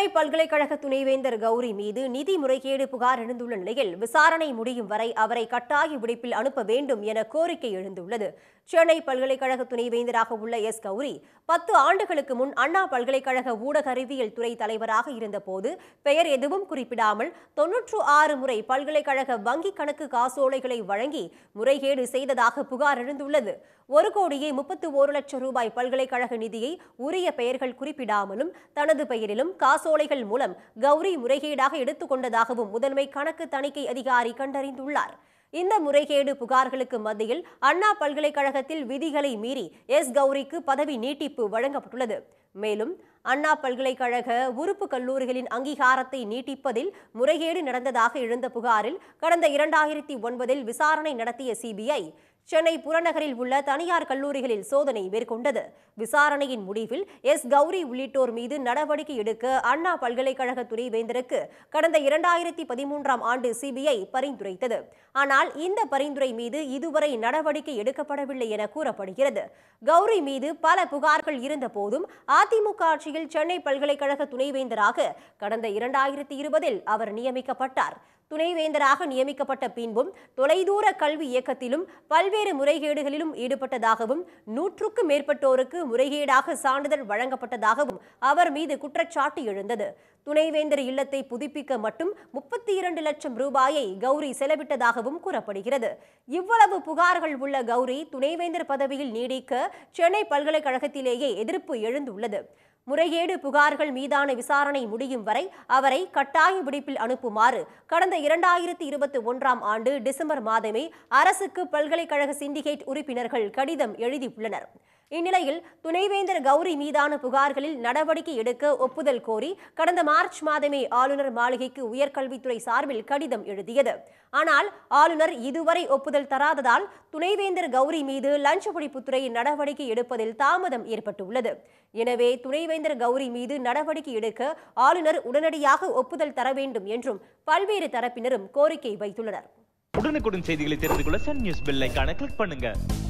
பல்கலைக்கழக துணைவேந்தர் கௌரி மீது நிதி முறைகேடு புகார் எழுந்துள்ள நிலையில் விசாரணை முடியும் வரை அவரை கட்டாய விடுப்பில் அனுப்ப வேண்டும் என கோரிக்கை எழுந்துள்ளது சென்னை பல்கலைக்கழக துணைவேந்தராக உள்ள எஸ் கௌரி பத்து ஆண்டுகளுக்கு முன் அண்ணா பல்கலைக்கழக ஊடக அறிவியல் துறை தலைவராக இருந்தபோது பெயர் எதுவும் குறிப்பிடாமல் தொன்னூற்று ஆறு முறை பல்கலைக்கழக வங்கி கணக்கு காசோலைகளை வழங்கி முறைகேடு செய்ததாக புகார் எழுந்துள்ளது ஒரு கோடியே முப்பத்து ஒரு லட்சம் ரூபாய் பல்கலைக்கழக நிதியை உரிய பெயர்கள் குறிப்பிடாமலும் தனது பெயரிலும் காசோலைகள் மூலம் கௌரி முறைகேடாக எடுத்துக்கொண்டதாகவும் முதன்மை கணக்கு தணிக்கை அதிகாரி கண்டறிந்துள்ளார் இந்த முறைகேடு புகார்களுக்கு மத்தியில் அண்ணா பல்கலைக்கழகத்தில் விதிகளை மீறி எஸ் கௌரிக்கு பதவி நீட்டிப்பு வழங்கப்பட்டுள்ளது மேலும் அண்ணா பல்கலைக்கழக உறுப்பு கல்லூரிகளின் அங்கீகாரத்தை நீட்டிப்பதில் முறைகேடு நடந்ததாக எழுந்த புகாரில் கடந்த இரண்டாயிரத்தி ஒன்பதில் விசாரணை நடத்திய சிபிஐ சென்னை புறநகரில் உள்ள தனியார் கல்லூரிகளில் சோதனை மேற்கொண்டது விசாரணையின் முடிவில் எஸ் கௌரி உள்ளிட்டோர் மீது நடவடிக்கை எடுக்க அண்ணா பல்கலைக்கழக துணைவேந்தருக்கு கடந்த இரண்டாயிரத்தி பதிமூன்றாம் ஆண்டு சிபிஐ பரிந்துரைத்தது ஆனால் இந்த பரிந்துரை மீது இதுவரை நடவடிக்கை எடுக்கப்படவில்லை என கூறப்படுகிறது கௌரி மீது பல புகார்கள் இருந்த போதும் அதிமுக ஆட்சியில் சென்னை பல்கலைக்கழக துணைவேந்தராக கடந்த இரண்டாயிரத்தி இருபதில் அவர் நியமிக்கப்பட்டார் துணைவேந்தராக நியமிக்கப்பட்ட பின்பும் தொலைதூர கல்வி இயக்கத்திலும் பல்வேறு முறைகேடுகளிலும் ஈடுபட்டதாகவும் நூற்றுக்கு மேற்பட்டோருக்கு முறைகேடாக சான்றிதழ் வழங்கப்பட்டதாகவும் அவர் மீது குற்றச்சாட்டு எழுந்தது துணைவேந்தர் இல்லத்தை புதுப்பிக்க மட்டும் முப்பத்தி இரண்டு லட்சம் ரூபாயை கௌரி செலவிட்டதாகவும் கூறப்படுகிறது இவ்வளவு புகார்கள் உள்ள கௌரி துணைவேந்தர் பதவியில் நீடிக்க சென்னை பல்கலைக்கழகத்திலேயே எதிர்ப்பு எழுந்துள்ளது முறைகேடு புகார்கள் மீதான விசாரணை முடியும் வரை அவரை கட்டாய விடுப்பில் அனுப்புமாறு கடந்த இரண்டாயிரத்தி இருபத்தி ஒன்றாம் ஆண்டு டிசம்பர் மாதமே அரசுக்கு பல்கலைக்கழக சிண்டிகேட் உறுப்பினர்கள் கடிதம் எழுதியுள்ளனர் இந்நிலையில் துணைவேந்தர் கௌரி மீதான புகார்களில் நடவடிக்கை எடுக்க ஒப்புதல் கோரி கடந்த மார்ச் மாதமே ஆளுநர் மாளிகைக்கு உயர்கல்வித்துறை சார்பில் கடிதம் எழுதியது ஆனால் ஆளுநர் இதுவரை ஒப்புதல் தராததால் துணைவேந்தர் கௌரி மீது லஞ்ச ஒழிப்புத்துறை நடவடிக்கை எடுப்பதில் தாமதம் ஏற்பட்டுள்ளது எனவே துணைவேந்தர் கௌரி மீது நடவடிக்கை எடுக்க ஆளுநர் உடனடியாக ஒப்புதல் தர வேண்டும் என்றும் பல்வேறு தரப்பினரும் கோரிக்கை வைத்துள்ளனர் உடனுக்குடன் செய்திகளை தெரிந்து கொள்ள சன் நியூஸ் பெல் ஐகானை கிளிக் பண்ணுங்க